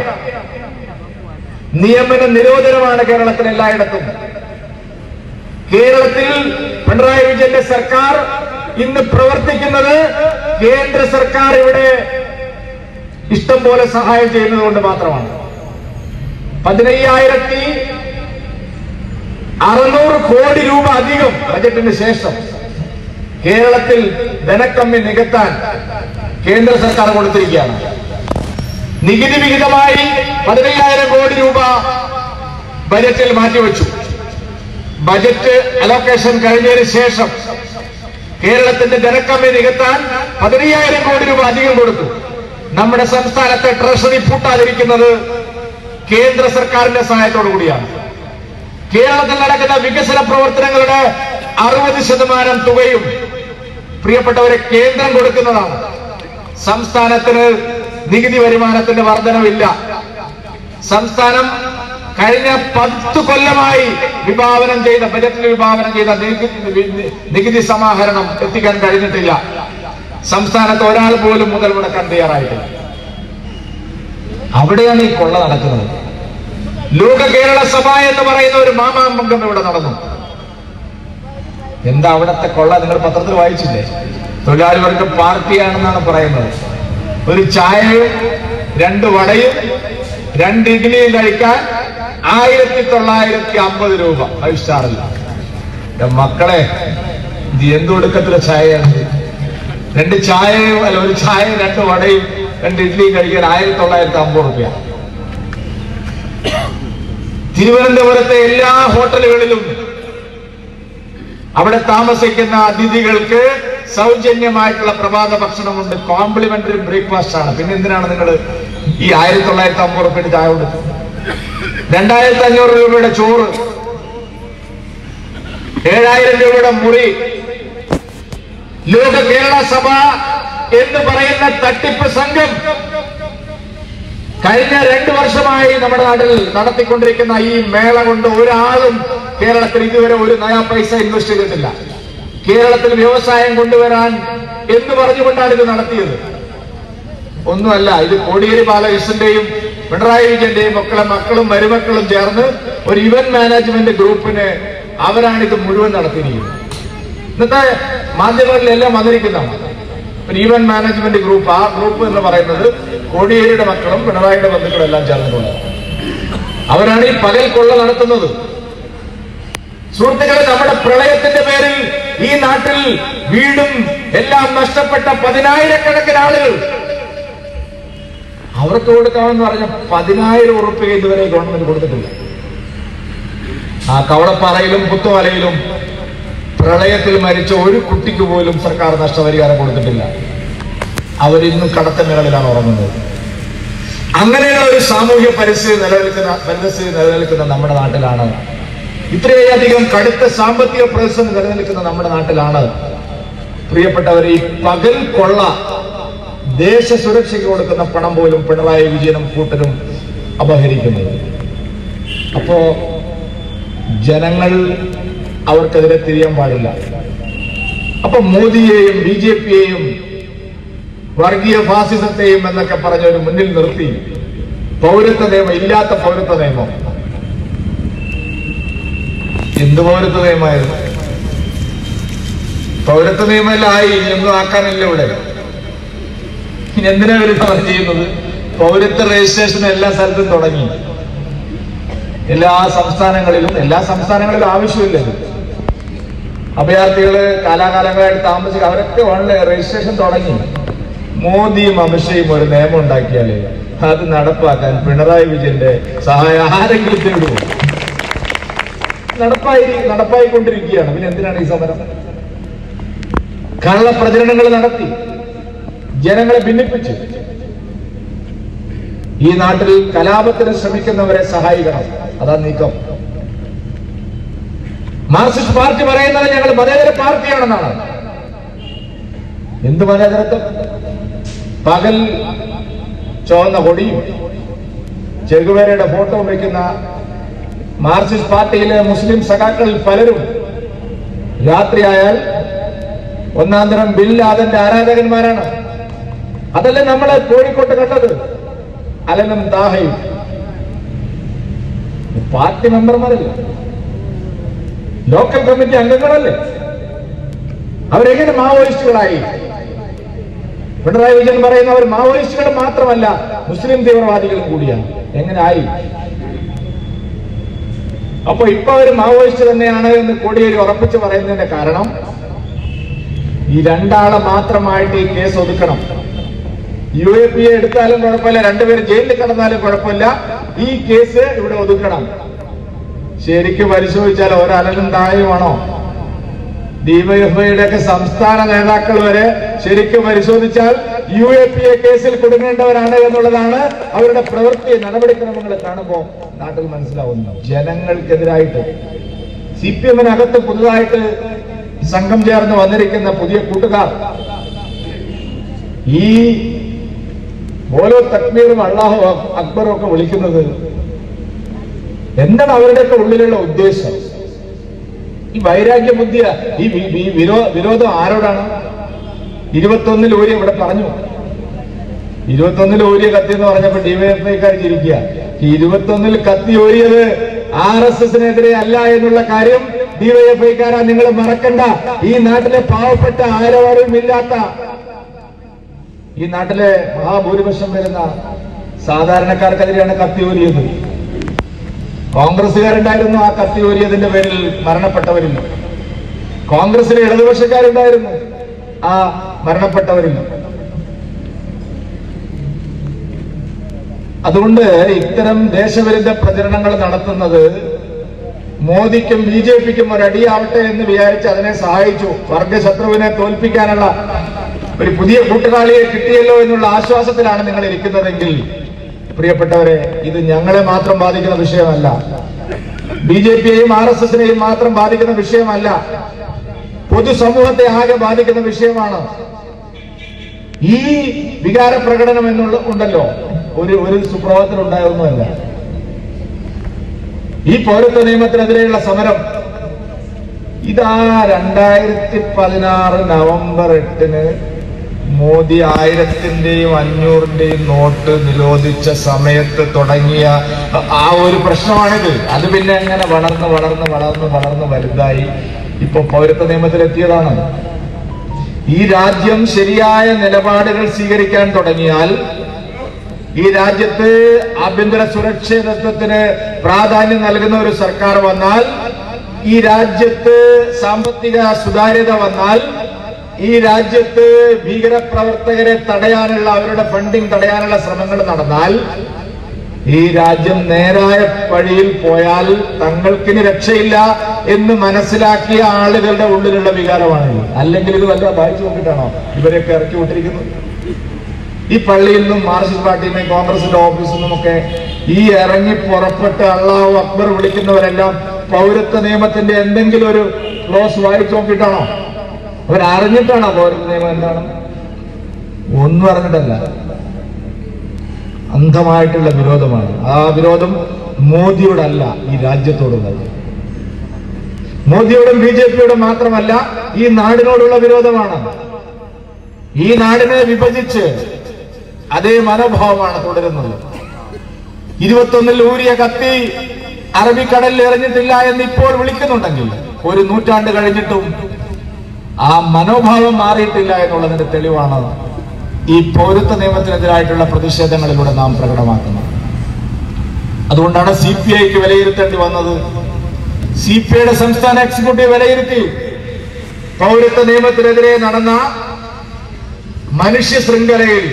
നിയമന നിരോധനമാണ് കേരളത്തിൽ എല്ലായിടത്തും കേരളത്തിൽ പിണറായി വിജയന്റെ സർക്കാർ ഇന്ന് പ്രവർത്തിക്കുന്നത് കേന്ദ്ര സർക്കാർ ഇവിടെ ഇഷ്ടം പോലെ സഹായം ചെയ്യുന്നത് കൊണ്ട് മാത്രമാണ് പതിനയ്യായിരത്തി അറുന്നൂറ് കോടി രൂപ അധികം ബജറ്റിന് ശേഷം കേരളത്തിൽ ധനക്കമ്മി നികത്താൻ കേന്ദ്ര സർക്കാർ കൊടുത്തിരിക്കുകയാണ് നികുതി വിഹിതമായി പതിനയ്യായിരം കോടി രൂപ ബജറ്റിൽ മാറ്റിവെച്ചു ബജറ്റ് അലോക്കേഷൻ കഴിഞ്ഞതിന് ശേഷം കേരളത്തിന്റെ ധനക്കമ്മി നികത്താൻ പതിനയ്യായിരം കോടി രൂപ അധികം കൊടുത്തു നമ്മുടെ സംസ്ഥാനത്തെ ട്രഷറി പൂട്ടാതിരിക്കുന്നത് കേന്ദ്ര സർക്കാരിന്റെ സഹായത്തോടു കൂടിയാണ് കേരളത്തിൽ നടക്കുന്ന വികസന പ്രവർത്തനങ്ങളുടെ അറുപത് ശതമാനം തുകയും പ്രിയപ്പെട്ടവരെ കേന്ദ്രം കൊടുക്കുന്നതാണ് സംസ്ഥാനത്തിന് നികുതി വരുമാനത്തിന്റെ വർധനവില്ല സംസ്ഥാനം കഴിഞ്ഞ പത്ത് കൊല്ലമായി വിഭാവനം ചെയ്ത ബജറ്റിൽ വിഭാവനം ചെയ്ത നികുതി- നികുതി സമാഹരണം എത്തിക്കാൻ കഴിഞ്ഞിട്ടില്ല സംസ്ഥാനത്ത് ഒരാൾ പോലും മുതൽ മുടക്കാൻ തയ്യാറായിട്ടില്ല അവിടെയാണ് ഈ കൊള്ള നടക്കുന്നത് ലോക കേരള സഭ എന്ന് പറയുന്ന ഒരു മാമാമ്പംഗം ഇവിടെ നടന്നു എന്താ അവിടത്തെ കൊള്ള നിങ്ങൾ പത്രത്തിൽ വായിച്ചില്ലേ തൊഴിലാളി വർഗ പാർട്ടിയാണെന്നാണ് പറയുന്നത് ഒരു ചായയും രണ്ട് വടയും രണ്ട് ഇഡ്ഡലിയും കഴിക്കാൻ ആയിരത്തി തൊള്ളായിരത്തി അമ്പത് രൂപ ഫൈവ് സ്റ്റാറിൽ എന്റെ മക്കളെ ഇത് എന്ത് ഒടുക്കത്തിലെ ചായയാണ് ഇത്? രണ്ട് ചായയും അല്ല ഒരു ചായയും രണ്ട് വടയും രണ്ട് ഇഡ്ഡലിയും കഴിക്കാൻ ആയിരത്തി തൊള്ളായിരത്തി അമ്പത് റുപ്യ തിരുവനന്തപുരത്തെ എല്ലാ ഹോട്ടലുകളിലും അവിടെ താമസിക്കുന്ന അതിഥികൾക്ക് സൗജന്യമായിട്ടുള്ള പ്രഭാത ഭക്ഷണമുണ്ട് കോംപ്ലിമെന്ററി ബ്രേക്ക്ഫാസ്റ്റ് ആണ് പിന്നെ എന്തിനാണ് നിങ്ങൾ ഈ ആയിരത്തി തൊള്ളായിരത്തി അമ്പത് റുപ്യയുടെ ചായ കൊടുത്തത് രണ്ടായിരത്തി അഞ്ഞൂറ് രൂപയുടെ ചോറ് ഏഴായിരം രൂപയുടെ മുറി ലോക കേരള സഭ എന്ന് പറയുന്ന തട്ടിപ്പ് സംഘം കഴിഞ്ഞ രണ്ടു വർഷമായി നമ്മുടെ നാട്ടിൽ നടത്തിക്കൊണ്ടിരിക്കുന്ന ഈ മേള കൊണ്ട് ഒരാളും കേരളത്തിൽ ഇതുവരെ ഒരു നയാ പൈസ ഇൻവെസ്റ്റ് ചെയ്തിട്ടില്ല കേരളത്തിൽ വ്യവസായം കൊണ്ടുവരാൻ എന്ന് പറഞ്ഞുകൊണ്ടാണ് ഇത് നടത്തിയത് ഒന്നുമല്ല ഇത് കോടിയേരി ബാലകൃഷ്ണന്റെയും പിണറായി വിജയന്റെയും മക്കളെ മക്കളും മരുമക്കളും ചേർന്ന് ഒരു ഇവന്റ് മാനേജ്മെന്റ് ഗ്രൂപ്പിന് അവരാണ് ഇത് മുഴുവൻ നടത്തിയിരിക്കുന്നത് ഇന്നത്തെ മാധ്യമങ്ങളിലെല്ലാം വന്നിരിക്കുന്നതാണ് ഒരു ഈവന്റ് മാനേജ്മെന്റ് ഗ്രൂപ്പ് ആ ഗ്രൂപ്പ് എന്ന് പറയുന്നത് കോടിയേരിയുടെ മക്കളും പിണറായിയുടെ ബന്ധുക്കളും എല്ലാം ചേർന്നിട്ടുണ്ട് അവരാണ് ഈ പകൽ കൊള്ള നടത്തുന്നത് സുഹൃത്തുക്കളെ നമ്മുടെ പ്രളയത്തിന്റെ പേരിൽ ഈ നാട്ടിൽ വീടും എല്ലാം നഷ്ടപ്പെട്ട പതിനായിരക്കണക്കിന് ആളുകൾ അവർക്ക് കൊടുക്കാമെന്ന് പറഞ്ഞ പതിനായിരം ഉറുപ്പിക ഇതുവരെ ഗവൺമെന്റ് കൊടുത്തിട്ടില്ല ആ കവളപ്പാറയിലും പുത്തുമലയിലും പ്രളയത്തിൽ മരിച്ച ഒരു കുട്ടിക്ക് പോലും സർക്കാർ നഷ്ടപരിഹാരം കൊടുത്തിട്ടില്ല അവരിന്നും കടത്തമേളയിലാണ് ഉറങ്ങുന്നത് അങ്ങനെയുള്ള ഒരു സാമൂഹ്യ പരിസ്ഥിതി നിലനിൽക്കുന്ന പരിസ്ഥിതി നിലനിൽക്കുന്ന നമ്മുടെ നാട്ടിലാണ് ഇത്രയധികം കടുത്ത സാമ്പത്തിക പ്രതിസന്ധി നിലനിൽക്കുന്ന നമ്മുടെ നാട്ടിലാണ് പ്രിയപ്പെട്ടവർ ഈ പകൽ കൊള്ള ദേശ സുരക്ഷയ്ക്ക് കൊടുക്കുന്ന പണം പോലും പിണറായി വിജയനും കൂട്ടരും അപഹരിക്കുന്നത് അപ്പോ ജനങ്ങൾ അവർക്കെതിരെ തിരിയാൻ പാടില്ല അപ്പൊ മോദിയെയും ബി ജെ പിയെയും വർഗീയ ഫാസിസത്തെയും എന്നൊക്കെ പറഞ്ഞവർ മുന്നിൽ നിർത്തി പൗരത്വ നിയമം ഇല്ലാത്ത പൗരത്വ നിയമം എന്ത് പൗരത്വ നിയമമായിരുന്നു പൗരത്വ നിയമമെല്ലാം ആയി ഇനിയൊന്നും ആക്കാനില്ല ഇവിടെ ഇനി എന്തിനാ ഇവർ സമരം ചെയ്യുന്നത് പൗരത്വ രജിസ്ട്രേഷൻ എല്ലാ സ്ഥലത്തും തുടങ്ങി എല്ലാ സംസ്ഥാനങ്ങളിലും എല്ലാ സംസ്ഥാനങ്ങളിലും ആവശ്യമില്ല ഇത് അഭയാർത്ഥികള് കാലാകാലങ്ങളായിട്ട് താമസിക്കുക അവരൊക്കെ ഓൺലൈൻ രജിസ്ട്രേഷൻ തുടങ്ങി മോദിയും അമിത്ഷയും ഒരു നിയമം ഉണ്ടാക്കിയാല് അത് നടപ്പാക്കാൻ പിണറായി വിജയന്റെ സഹായം ആരെങ്കിലും തേടുമോ നടപ്പായി നടപ്പായിക്കൊണ്ടിരിക്കുകയാണ് പിന്നെ എന്തിനാണ് ഈ സമരം കള്ള പ്രചരണങ്ങൾ നടത്തി ജനങ്ങളെ ഭിന്നിപ്പിച്ചു ഈ നാട്ടിൽ കലാപത്തിന് ശ്രമിക്കുന്നവരെ സഹായിക്കണം അതാ നീക്കം മാർക്സിസ്റ്റ് പാർട്ടി പറയുന്നത് ഞങ്ങൾ മതേതര പാർട്ടിയാണെന്നാണ് എന്ത് മതേതരത്വം പകൽ ചുവന്ന കൊടിയും ചെകുവേരയുടെ ഫോട്ടോ വയ്ക്കുന്ന മാർക്സിസ്റ്റ് പാർട്ടിയിലെ മുസ്ലിം സഖാക്കളിൽ പലരും രാത്രിയായാൽ ഒന്നാം തരം ബിൽ ലാദന്റെ ആരാധകന്മാരാണ് അതല്ലേ നമ്മളെ കോഴിക്കോട്ട് കണ്ടത് അലനും താഹയും പാർട്ടി മെമ്പർമാരല്ലേ ലോക്കൽ കമ്മിറ്റി അംഗങ്ങളല്ലേ അവരെങ്ങനെ മാവോയിസ്റ്റുകളായി പിണറായി വിജയൻ പറയുന്ന അവർ മാവോയിസ്റ്റുകൾ മാത്രമല്ല മുസ്ലിം തീവ്രവാദികളും കൂടിയാണ് എങ്ങനെ ആയി അപ്പൊ ഇപ്പൊ അവർ മാവോയിസ്റ്റ് തന്നെയാണ് എന്ന് കോടിയേരി ഉറപ്പിച്ച് പറയുന്നതിന്റെ കാരണം ഈ രണ്ടാളെ മാത്രമായിട്ട് ഈ കേസ് ഒതുക്കണം യു എ പി എ എടുത്താലും കുഴപ്പമില്ല രണ്ടുപേരും ജയിലിൽ കിടന്നാലും കുഴപ്പമില്ല ഈ കേസ് ഇവിടെ ഒതുക്കണം ശരിക്കും പരിശോധിച്ചാൽ ഒരലനും താഴെയുമാണോ ഡിവൈഎഫ്ഐയുടെ ഒക്കെ സംസ്ഥാന നേതാക്കൾ വരെ ശരിക്കും പരിശോധിച്ചാൽ യു എ പി എ കേസിൽ കുടുങ്ങേണ്ടവരാണ് എന്നുള്ളതാണ് അവരുടെ പ്രവൃത്തി നടപടിക്രമങ്ങൾ കാണുമ്പോൾ നാട്ടിൽ മനസ്സിലാവുന്നത് ജനങ്ങൾക്കെതിരായിട്ട് സി പി എമ്മിനകത്ത് പുതുതായിട്ട് സംഘം ചേർന്ന് വന്നിരിക്കുന്ന പുതിയ കൂട്ടുകാർ ഈ ഓരോ തക്മീറും അള്ളാഹു അക്ബറും ഒക്കെ വിളിക്കുന്നത് എന്താണ് അവരുടെയൊക്കെ ഉള്ളിലുള്ള ഉദ്ദേശം ഈ വൈരാഗ്യ ബുദ്ധി ഈ വി- വി- വിരോ- വിരോധം ആരോടാണ് ഇരുപത്തൊന്നിൽ ഊരി ഇവിടെ പറഞ്ഞു ഇരുപത്തൊന്നിൽ ഊരിയ കത്തി എന്ന് പറഞ്ഞപ്പോ ഡിവൈഎഫ്ഐക്കാർ ചിരിക്കുക ഈ ഇരുപത്തൊന്നിൽ കത്തി ഊരിയത് ആർ എസ് എസിനെതിരെ അല്ല എന്നുള്ള കാര്യം ഡിവൈഎഫ്ഐക്കാരാ നിങ്ങൾ മറക്കണ്ട ഈ നാട്ടിലെ പാവപ്പെട്ട ആരവാരും ഇല്ലാത്ത ഈ നാട്ടിലെ മഹാഭൂരിപക്ഷം വരുന്ന സാധാരണക്കാർക്കെതിരെയാണ് കത്തി ഊരിയത് കോൺഗ്രസ്സുകാരുണ്ടായിരുന്നു ആ കത്തി ഊരിയതിന്റെ പേരിൽ മരണപ്പെട്ടവരിൽ കോൺഗ്രസിലെ ഇടതുപക്ഷക്കാരുണ്ടായിരുന്നു ആ മരണപ്പെട്ടവരിൽ അതുകൊണ്ട് ഇത്തരം ദേശവിരുദ്ധ പ്രചരണങ്ങൾ നടത്തുന്നത് മോദിക്കും ബി ജെ പിക്കും ഒരടിയാവട്ടെ എന്ന് വിചാരിച്ച് അതിനെ സഹായിച്ചു വർഗശത്രുവിനെ തോൽപ്പിക്കാനുള്ള ഒരു പുതിയ കൂട്ടുകാളിയെ കിട്ടിയല്ലോ എന്നുള്ള ആശ്വാസത്തിലാണ് നിങ്ങൾ ഇരിക്കുന്നതെങ്കിൽ പ്രിയപ്പെട്ടവരെ ഇത് ഞങ്ങളെ മാത്രം ബാധിക്കുന്ന വിഷയമല്ല ബി ജെ പിയെയും ആർ എസ് എസിനെയും മാത്രം ബാധിക്കുന്ന വിഷയമല്ല പൊതുസമൂഹത്തെ ആകെ ബാധിക്കുന്ന വിഷയമാണ് ഈ വികാര പ്രകടനം എന്നുള്ള ഉണ്ടല്ലോ ഒരു ഒരു സുപ്രഭാതത്തിൽ ഉണ്ടായൊന്നുമല്ല ഈ പൗരത്വ നിയമത്തിനെതിരെയുള്ള സമരം ഇതാ രണ്ടായിരത്തി പതിനാറ് നവംബർ എട്ടിന് മോദി ആയിരത്തിന്റെയും അഞ്ഞൂറിന്റെയും നോട്ട് നിരോധിച്ച സമയത്ത് തുടങ്ങിയ ആ ഒരു പ്രശ്നമാണിത് അത് പിന്നെ അങ്ങനെ വളർന്ന് വളർന്ന് വളർന്ന് വളർന്ന് വലുതായി ഇപ്പൊ പൗരത്വ നിയമത്തിലെത്തിയതാണ് ഈ രാജ്യം ശരിയായ നിലപാടുകൾ സ്വീകരിക്കാൻ തുടങ്ങിയാൽ ഈ രാജ്യത്ത് ആഭ്യന്തര സുരക്ഷിതത്വത്തിന് പ്രാധാന്യം നൽകുന്ന ഒരു സർക്കാർ വന്നാൽ ഈ രാജ്യത്ത് സാമ്പത്തിക സുതാര്യത വന്നാൽ ഈ രാജ്യത്ത് ഭീകരപ്രവർത്തകരെ തടയാനുള്ള അവരുടെ ഫണ്ടിങ് തടയാനുള്ള ശ്രമങ്ങൾ നടന്നാൽ ഈ രാജ്യം നേരായ വഴിയിൽ പോയാൽ തങ്ങൾക്കിനി രക്ഷയില്ല എന്ന് മനസ്സിലാക്കിയ ആളുകളുടെ ഉള്ളിലുള്ള വികാരമാണിത് അല്ലെങ്കിൽ ഇത് വല്ല വായിച്ചു നോക്കിയിട്ടാണോ ഇവരെയൊക്കെ ഇറക്കി വിട്ടിരിക്കുന്നത് ഈ പള്ളിയിൽ നിന്നും മാർക്സിസ്റ്റ് പാർട്ടിയിൽ നിന്നും കോൺഗ്രസിന്റെ ഓഫീസിൽ നിന്നുമൊക്കെ ഈ ഇറങ്ങി പുറപ്പെട്ട് അള്ളാഹു അക്ബർ വിളിക്കുന്നവരെല്ലാം പൗരത്വ നിയമത്തിന്റെ എന്തെങ്കിലും ഒരു ക്ലോസ് വായിച്ചു നോക്കിയിട്ടാണോ അവരറിഞ്ഞിട്ടാണോ പൗരത്വ നിയമം എന്താണ് ഒന്നും അറിഞ്ഞിട്ടല്ല അന്ധമായിട്ടുള്ള വിരോധമാണ് ആ വിരോധം മോദിയോടല്ല ഈ രാജ്യത്തോടുള്ളത് മോദിയോടും ബി ജെ പിയോടും മാത്രമല്ല ഈ നാടിനോടുള്ള വിരോധമാണ് ഈ നാടിനെ വിഭജിച്ച് അതേ മനോഭാവമാണ് തുടരുന്നത് ഇരുപത്തൊന്നിൽ ഊരിയ കത്തി അറബിക്കടലിൽ എറിഞ്ഞിട്ടില്ല എന്ന് ഇപ്പോൾ വിളിക്കുന്നുണ്ടെങ്കിൽ ഒരു നൂറ്റാണ്ട് കഴിഞ്ഞിട്ടും ആ മനോഭാവം മാറിയിട്ടില്ല എന്നുള്ളതിന്റെ തെളിവാണ് ഈ പൗരത്വ നിയമത്തിനെതിരായിട്ടുള്ള പ്രതിഷേധങ്ങളിലൂടെ നാം പ്രകടമാക്കുന്നത് അതുകൊണ്ടാണ് സി പി ഐക്ക് വിലയിരുത്തേണ്ടി വന്നത് സി പി ഐയുടെ സംസ്ഥാന എക്സിക്യൂട്ടീവ് വിലയിരുത്തി പൗരത്വ നിയമത്തിനെതിരെ നടന്ന മനുഷ്യ ശൃംഖലയിൽ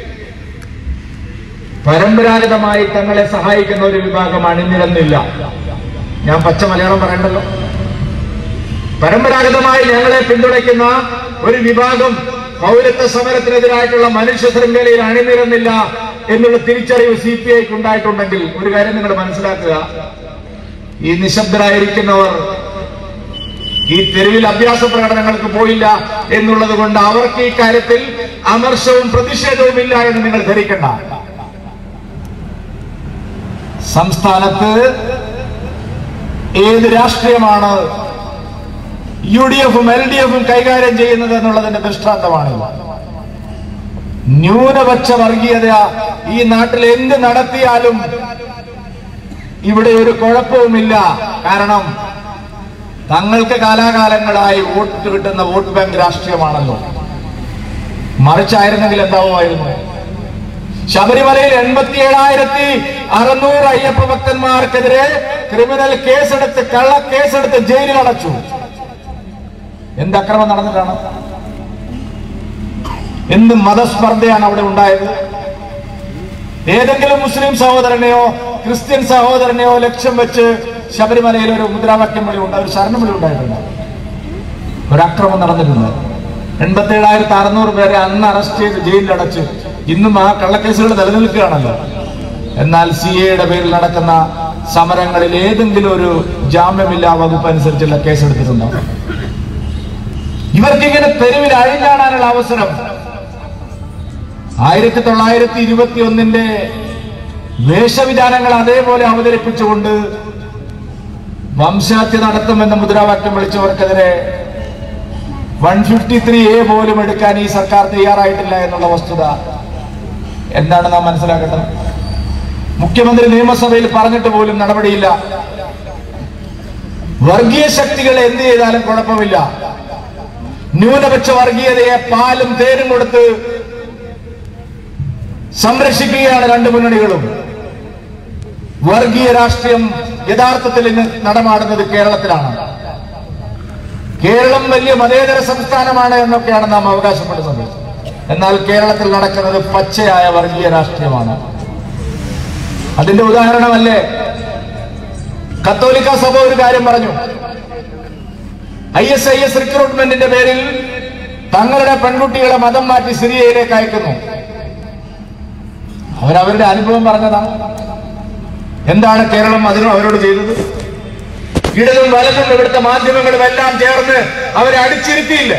പരമ്പരാഗതമായി തങ്ങളെ സഹായിക്കുന്ന ഒരു വിഭാഗം അണിനിരന്നില്ല ഞാൻ പച്ച മലയാളം പറയണ്ടല്ലോ പരമ്പരാഗതമായി ഞങ്ങളെ പിന്തുണയ്ക്കുന്ന ഒരു വിഭാഗം പൗരത്വ സമരത്തിനെതിരായിട്ടുള്ള മനുഷ്യ ശൃംഖലയിൽ അണിനിരന്നില്ല എന്നുള്ള തിരിച്ചറിവ് സി പി ഐക്ക് ഉണ്ടായിട്ടുണ്ടെങ്കിൽ ഒരു കാര്യം നിങ്ങൾ മനസ്സിലാക്കുക ഈ നിശബ്ദരായിരിക്കുന്നവർ ഈ തെരുവിൽ അഭ്യാസ പ്രകടനങ്ങൾക്ക് പോയില്ല എന്നുള്ളത് കൊണ്ട് അവർക്ക് ഈ കാര്യത്തിൽ അമർഷവും പ്രതിഷേധവും ഇല്ല എന്ന് നിങ്ങൾ ധരിക്കണ്ട സംസ്ഥാനത്ത് ഏത് രാഷ്ട്രീയമാണ് യു ഡി എഫും എൽ ഡി എഫും കൈകാര്യം ചെയ്യുന്നത് എന്നുള്ളതിന്റെ ദൃഷ്ടാന്തമാണിത് ന്യൂനപക്ഷ വർഗീയത ഈ നാട്ടിൽ എന്ത് നടത്തിയാലും ഇവിടെ ഒരു കുഴപ്പവുമില്ല കാരണം തങ്ങൾക്ക് കാലാകാലങ്ങളായി വോട്ട് കിട്ടുന്ന വോട്ട് ബാങ്ക് രാഷ്ട്രീയമാണല്ലോ മറിച്ചായിരുന്നെങ്കിൽ എന്താവുമായിരുന്നു ശബരിമലയിൽ എൺപത്തി ഏഴായിരത്തി അറുന്നൂറ് അയ്യപ്പ ഭക്തന്മാർക്കെതിരെ ക്രിമിനൽ കേസെടുത്ത് കള്ള കേസെടുത്ത് ജയിലിൽ അടച്ചു എന്ത് അക്രമം നടന്നിട്ടാണ് എന്ത് മതസ്പർദ്ധയാണ് അവിടെ ഉണ്ടായത് ഏതെങ്കിലും മുസ്ലിം സഹോദരനെയോ ക്രിസ്ത്യൻ സഹോദരനെയോ ലക്ഷ്യം വെച്ച് ശബരിമലയിൽ ഒരു മുദ്രാവാക്യം വിളി ഉണ്ട് ഒരു ശരണം വിളി ഉണ്ടായിട്ടുണ്ട് ഒരു അക്രമം നടന്നിട്ടുണ്ട് എൺപത്തി ഏഴായിരത്തി അറുന്നൂറ് പേരെ അന്ന് അറസ്റ്റ് ചെയ്ത് ജയിലിലടച്ച് ഇന്നും ആ കള്ളക്കേസുകൾ നിലനിൽക്കുകയാണല്ലോ എന്നാൽ സി എയുടെ പേരിൽ നടക്കുന്ന സമരങ്ങളിൽ ഏതെങ്കിലും ഒരു ജാമ്യമില്ലാ വകുപ്പ് അനുസരിച്ചുള്ള കേസെടുത്തിട്ടുണ്ടോ ഇവർക്കിങ്ങനെ തെരുവിൽ അഴിഞ്ഞാടാനുള്ള അവസരം ആയിരത്തി തൊള്ളായിരത്തി ഇരുപത്തി ഒന്നിന്റെ വേഷവിധാനങ്ങൾ അതേപോലെ അവതരിപ്പിച്ചുകൊണ്ട് വംശഹത്യ നടത്തുമെന്ന മുദ്രാവാക്യം വിളിച്ചവർക്കെതിരെ വൺ ഫിഫ്റ്റി ത്രീ എ പോലും എടുക്കാൻ ഈ സർക്കാർ തയ്യാറായിട്ടില്ല എന്നുള്ള വസ്തുത എന്താണ് നാം മനസ്സിലാക്കേണ്ടത് മുഖ്യമന്ത്രി നിയമസഭയിൽ പറഞ്ഞിട്ട് പോലും നടപടിയില്ല വർഗീയ ശക്തികൾ എന്ത് ചെയ്താലും കുഴപ്പമില്ല ന്യൂനപക്ഷ വർഗീയതയെ പാലും തേനും കൊടുത്ത് സംരക്ഷിക്കുകയാണ് രണ്ട് മുന്നണികളും വർഗീയ രാഷ്ട്രീയം യഥാർത്ഥത്തിൽ ഇന്ന് നടമാടുന്നത് കേരളത്തിലാണ് കേരളം വലിയ മതേതര സംസ്ഥാനമാണ് എന്നൊക്കെയാണ് നാം അവകാശപ്പെടുന്നത് എന്നാൽ കേരളത്തിൽ നടക്കുന്നത് പച്ചയായ വർഗീയ രാഷ്ട്രീയമാണ് അതിന്റെ ഉദാഹരണമല്ലേ കത്തോലിക്ക സഭ ഒരു കാര്യം പറഞ്ഞു ഐ എസ് ഐ എസ് റിക്രൂട്ട്മെന്റിന്റെ പേരിൽ തങ്ങളുടെ പെൺകുട്ടികളെ മതം മാറ്റി സിറിയയിലേക്ക് അയക്കുന്നു അവരവരുടെ അനുഭവം പറഞ്ഞതാണ് എന്താണ് കേരളം അതിനും അവരോട് ചെയ്തത് ഇടതും വലതും ഇവിടുത്തെ മാധ്യമങ്ങളും എല്ലാം ചേർന്ന് അവരെ അടിച്ചിരുത്തിയില്ല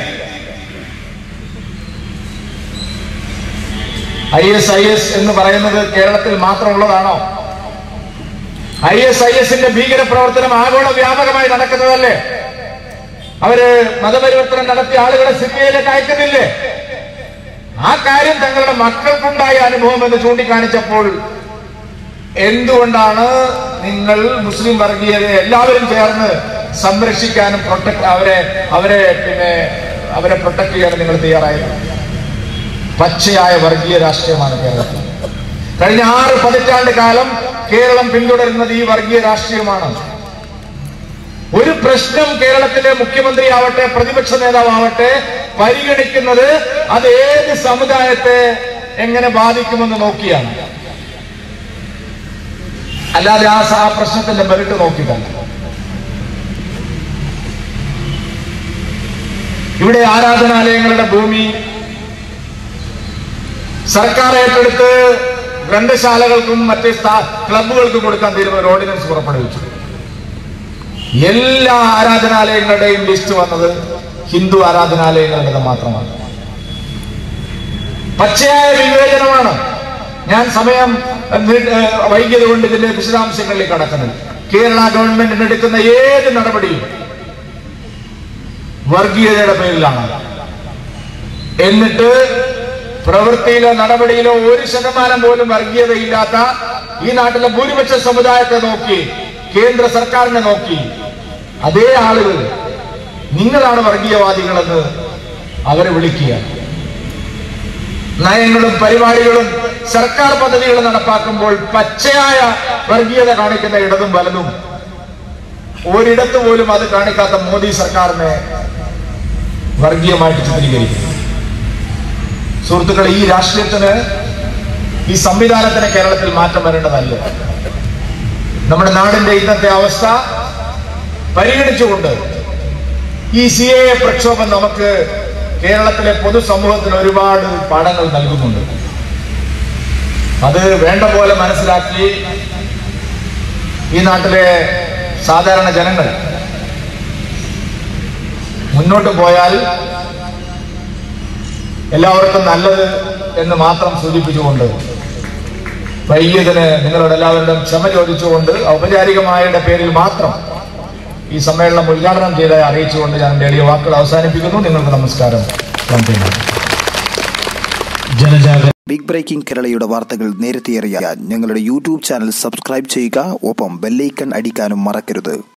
ഐ എസ് ഐ എസ് എന്ന് പറയുന്നത് കേരളത്തിൽ മാത്രമുള്ളതാണോ ഐ എസ് ഐ എസിന്റെ ഭീകര പ്രവർത്തനം ആഗോള വ്യാപകമായി നടക്കുന്നതല്ലേ അവര് മതപരിവർത്തനം നടത്തിയ ആളുകളെ സിറിയയിലേക്ക് അയക്കുന്നില്ലേ ആ കാര്യം തങ്ങളുടെ മക്കൾക്കുണ്ടായ അനുഭവം എന്ന് ചൂണ്ടിക്കാണിച്ചപ്പോൾ എന്തുകൊണ്ടാണ് നിങ്ങൾ മുസ്ലിം വർഗീയതയെ എല്ലാവരും ചേർന്ന് സംരക്ഷിക്കാനും പ്രൊട്ടക്ട് അവരെ അവരെ പിന്നെ അവരെ പ്രൊട്ടക്ട് ചെയ്യാനും നിങ്ങൾ തയ്യാറായത് പച്ചയായ വർഗീയ രാഷ്ട്രീയമാണ് കേരളത്തിൽ കഴിഞ്ഞ ആറ് പതിറ്റാണ്ട് കാലം കേരളം പിന്തുടരുന്നത് ഈ വർഗീയ രാഷ്ട്രീയമാണ് ഒരു പ്രശ്നം കേരളത്തിലെ മുഖ്യമന്ത്രി ആവട്ടെ പ്രതിപക്ഷ നേതാവട്ടെ പരിഗണിക്കുന്നത് അത് ഏത് സമുദായത്തെ എങ്ങനെ ബാധിക്കുമെന്ന് നോക്കിയാണ് അല്ലാതെ ആ സ- ആ പ്രശ്നത്തിന്റെ മെറിട്ട് നോക്കിയിട്ടല്ല ഇവിടെ ആരാധനാലയങ്ങളുടെ ഭൂമി സർക്കാർ ഏറ്റെടുത്ത് ഗ്രന്ഥശാലകൾക്കും മറ്റ് സ്ഥാ- ക്ലബ്ബുകൾക്കും കൊടുക്കാൻ തീരുമാനം ഒരു ഓർഡിനൻസ് പുറപ്പെടുവിച്ചു എല്ലാ ആരാധനാലയങ്ങളുടെയും ലിസ്റ്റ് വന്നത് ഹിന്ദു ആരാധനാലയങ്ങളുടേത് മാത്രമാണ് പച്ചയായ വിവേചനമാണ് ഞാൻ സമയം നീ- ഏഹ് വൈകിയത് കൊണ്ട് ഇതിന്റെ വിശദാംശങ്ങളിൽ കടക്കുന്നത് കേരള ഗവൺമെന്റിന് എടുക്കുന്ന ഏത് നടപടിയും വർഗീയതയുടെ പേരിലാണ് എന്നിട്ട് പ്രവൃത്തിയിലോ നടപടിയിലോ ഒരു ശതമാനം പോലും വർഗീയതയില്ലാത്ത ഈ നാട്ടിലെ ഭൂരിപക്ഷ സമുദായത്തെ നോക്കി കേന്ദ്ര സർക്കാരിനെ നോക്കി അതേ ആളുകൾ നിങ്ങളാണ് വർഗീയവാദികളെന്ന് അവരെ വിളിക്കുക നയങ്ങളും പരിപാടികളും സർക്കാർ പദ്ധതികളും നടപ്പാക്കുമ്പോൾ പച്ചയായ വർഗീയത കാണിക്കുന്ന ഇടതും വലതും ഒരിടത്ത് പോലും അത് കാണിക്കാത്ത മോദി സർക്കാരിനെ വർഗീയമായിട്ട് ചിത്രീകരിക്കുന്നു സുഹൃത്തുക്കളെ ഈ രാഷ്ട്രീയത്തിന് ഈ സംവിധാനത്തിന് കേരളത്തിൽ മാറ്റം വരേണ്ടതല്ല നമ്മുടെ നാടിന്റെ ഇന്നത്തെ അവസ്ഥ പരിഗണിച്ചുകൊണ്ട് ഈ സി എ പ്രക്ഷോഭം നമുക്ക് കേരളത്തിലെ പൊതുസമൂഹത്തിന് ഒരുപാട് പാഠങ്ങൾ നൽകുന്നുണ്ട് അത് വേണ്ട പോലെ മനസ്സിലാക്കി ഈ നാട്ടിലെ സാധാരണ ജനങ്ങൾ മുന്നോട്ട് പോയാൽ എല്ലാവർക്കും നല്ലത് എന്ന് മാത്രം സൂചിപ്പിച്ചുകൊണ്ട് വൈകിയതിന് നിങ്ങളോട് എല്ലാവരുടെയും ക്ഷമ ചോദിച്ചുകൊണ്ട് ഔപചാരികമായുടെ പേരിൽ മാത്രം ഈ സമ്മേളനം ഉദ്ഘാടനം ചെയ്തതായി അറിയിച്ചുകൊണ്ട് ഞാൻ എൻ്റെ എളിയ വാക്കുകൾ അവസാനിപ്പിക്കുന്നു നിങ്ങൾക്ക് നമസ്കാരം നന്ദി ജനജാഗ ബിഗ് ബ്രേക്കിംഗ് കേരളയുടെ വാർത്തകൾ നേരത്തെ അറിയാൻ ഞങ്ങളുടെ യൂട്യൂബ് ചാനൽ സബ്സ്ക്രൈബ് ചെയ്യുക ഒപ്പം ബെല്ലൈക്കൺ അടിക്കാനും മറക്കരുത്